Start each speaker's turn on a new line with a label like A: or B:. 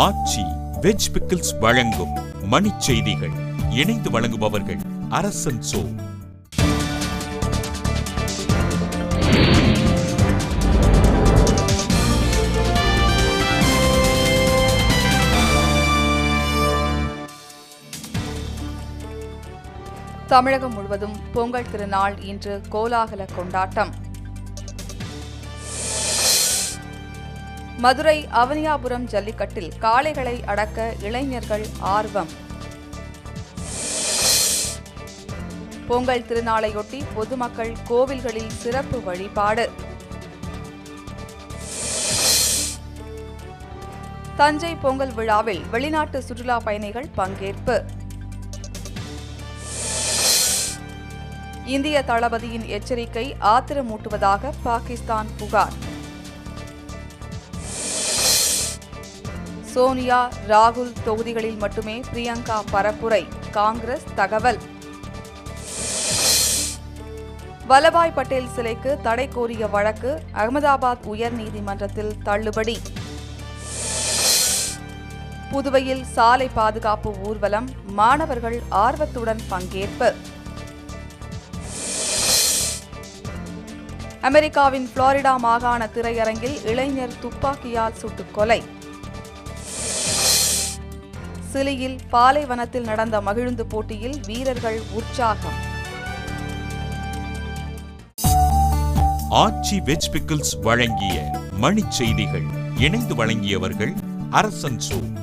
A: ஆச்சி veg pickles வழங்கும் மணிச் செய்திகள் இணைந்து வழங்குபவர்கள் அரசன் சோ
B: தமிழகம் முழுவதும் பொங்கல் திருநாள் இன்று கோலாகல கொண்டாட்டம் மதுரை அவனியாபுரம் ஜல்லிக்கட்டில் காளைகளை அடக்க இளைஞர்கள் ஆர்வம் பொங்கல் திருநாளையொட்டி பொதுமக்கள் கோவில்களில் சிறப்பு வழிபாடு தஞ்சை பொங்கல் விழாவில் வெளிநாட்டு சுற்றுலா பயணிகள் பங்கேற்பு இந்திய தளபதியின் எச்சரிக்கை ஆத்திரமூட்டுவதாக பாகிஸ்தான் புகார் சோனியா ராகுல் தொகுதிகளில் மட்டுமே பிரியங்கா பரப்புரை காங்கிரஸ் தகவல் வல்லபாய் பட்டேல் சிலைக்கு தடை கோரிய வழக்கு அகமதாபாத் உயர்நீதிமன்றத்தில் தள்ளுபடி புதுவையில் சாலை பாதுகாப்பு ஊர்வலம் மாணவர்கள் ஆர்வத்துடன் பங்கேற்பு அமெரிக்காவின் புளோரிடா மாகாண திரையரங்கில் இளைஞர் துப்பாக்கியால் சுட்டுக் கொலை சிலியில் பாலைவனத்தில் நடந்த மகிழுந்து போட்டியில் வீரர்கள் உற்சாகம்
A: ஆச்சி வெஜ் பிக்கிள்ஸ் வழங்கிய மணிச் செய்திகள் இணைந்து வழங்கியவர்கள் அரசன் சோ